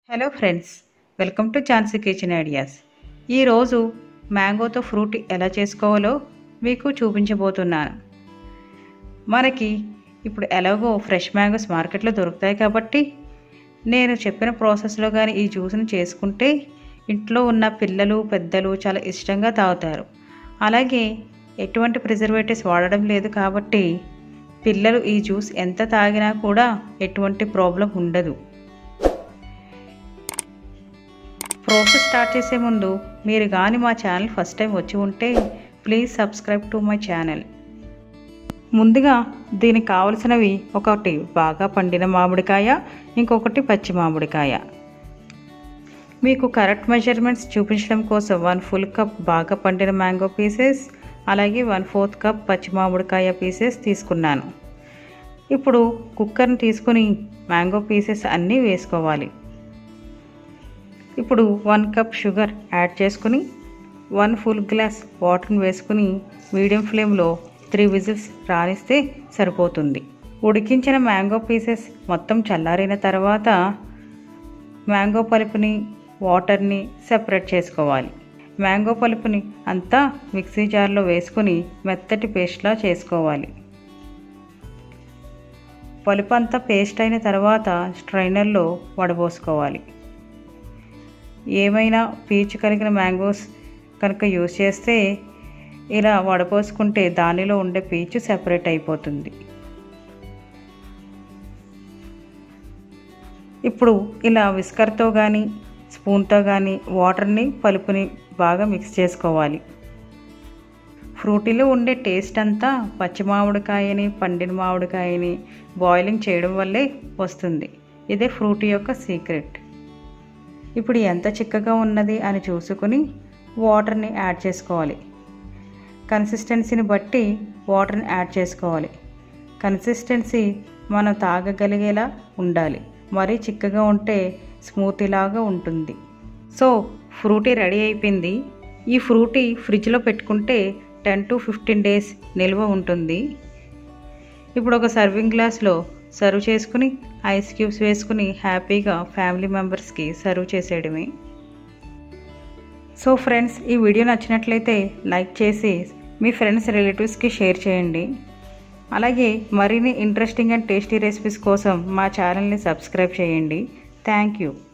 hello friends welcome to Jhansi kitchen ideas ఈరోజు మ్యాంగోతో fruit ఎలా చేసుకోవాలో మీకు చూపించబోతున్నాను మనకి ఇప్పుడు ఎలాగో ఫ్రెష్ మ్యాంగోస్ మార్కెట్లో దొరుకుతాయి కాబట్టి నేను చెప్పిన ప్రాసెస్లో కానీ ఈ జ్యూస్ని చేసుకుంటే ఇంట్లో ఉన్న పిల్లలు పెద్దలు చాలా ఇష్టంగా తాగుతారు అలాగే ఎటువంటి ప్రిజర్వేటివ్స్ వాడడం లేదు కాబట్టి పిల్లలు ఈ జ్యూస్ ఎంత తాగినా కూడా ఎటువంటి ప్రాబ్లం ఉండదు ప్రాసెస్ స్టార్ట్ చేసే ముందు మీరు కానీ మా ఛానల్ ఫస్ట్ టైం వచ్చి ఉంటే please subscribe to my channel ముందుగా దీనికి కావలసినవి ఒకటి బాగా పండిన మామిడికాయ ఇంకొకటి పచ్చి మామిడికాయ మీకు కరెక్ట్ మెజర్మెంట్స్ చూపించడం కోసం వన్ ఫుల్ కప్ బాగా పండిన మ్యాంగో పీసెస్ అలాగే వన్ ఫోర్త్ కప్ పచ్చి మామిడికాయ పీసెస్ తీసుకున్నాను ఇప్పుడు కుక్కర్ని తీసుకుని మ్యాంగో పీసెస్ అన్నీ వేసుకోవాలి ఇప్పుడు వన్ కప్ షుగర్ యాడ్ చేసుకుని వన్ ఫుల్ గ్లాస్ వాటర్ని వేసుకుని మీడియం ఫ్లేమ్లో త్రీ విజిల్స్ రానిస్తే సరిపోతుంది ఉడికించిన మ్యాంగో పీసెస్ మొత్తం చల్లారిన తర్వాత మ్యాంగో పలుపుని వాటర్ని సెపరేట్ చేసుకోవాలి మ్యాంగో పలుపుని అంతా మిక్సీ జార్లో వేసుకుని మెత్తటి పేస్ట్లా చేసుకోవాలి పలుపు అంతా పేస్ట్ అయిన తర్వాత స్ట్రైనర్లో వడబోసుకోవాలి ఏమైనా పీచు కలిగిన మ్యాంగోస్ కనుక యూజ్ చేస్తే ఇలా వడపోసుకుంటే దానిలో ఉండే పీచు సెపరేట్ అయిపోతుంది ఇప్పుడు ఇలా విస్కర్తో కానీ స్పూన్తో కానీ వాటర్ని పలుపుని బాగా మిక్స్ చేసుకోవాలి ఫ్రూటీలో ఉండే టేస్ట్ అంతా పచ్చి మామిడికాయని పండిన మామిడికాయని బాయిలింగ్ చేయడం వల్లే వస్తుంది ఇదే ఫ్రూటీ యొక్క సీక్రెట్ ఇప్పుడు ఎంత చిక్కగా ఉన్నది అని చూసుకుని వాటర్ని యాడ్ చేసుకోవాలి కన్సిస్టెన్సీని బట్టి వాటర్ని యాడ్ చేసుకోవాలి కన్సిస్టెన్సీ మనం తాగగలిగేలా ఉండాలి మరీ చిక్కగా ఉంటే స్మూతీలాగా ఉంటుంది సో ఫ్రూటీ రెడీ అయిపోయింది ఈ ఫ్రూటీ ఫ్రిడ్జ్లో పెట్టుకుంటే టెన్ టు ఫిఫ్టీన్ డేస్ నిల్వ ఉంటుంది ఇప్పుడు ఒక సర్వింగ్ గ్లాస్లో సర్వ్ చేసుకుని ఐస్ క్యూబ్స్ వేసుకుని హ్యాపీగా ఫ్యామిలీ మెంబర్స్కి సర్వ్ చేసేయడమే సో ఫ్రెండ్స్ ఈ వీడియో నచ్చినట్లయితే లైక్ చేసి మీ ఫ్రెండ్స్ రిలేటివ్స్కి షేర్ చేయండి అలాగే మరిన్ని ఇంట్రెస్టింగ్ అండ్ టేస్టీ రెసిపీస్ కోసం మా ఛానల్ని సబ్స్క్రైబ్ చేయండి థ్యాంక్ యూ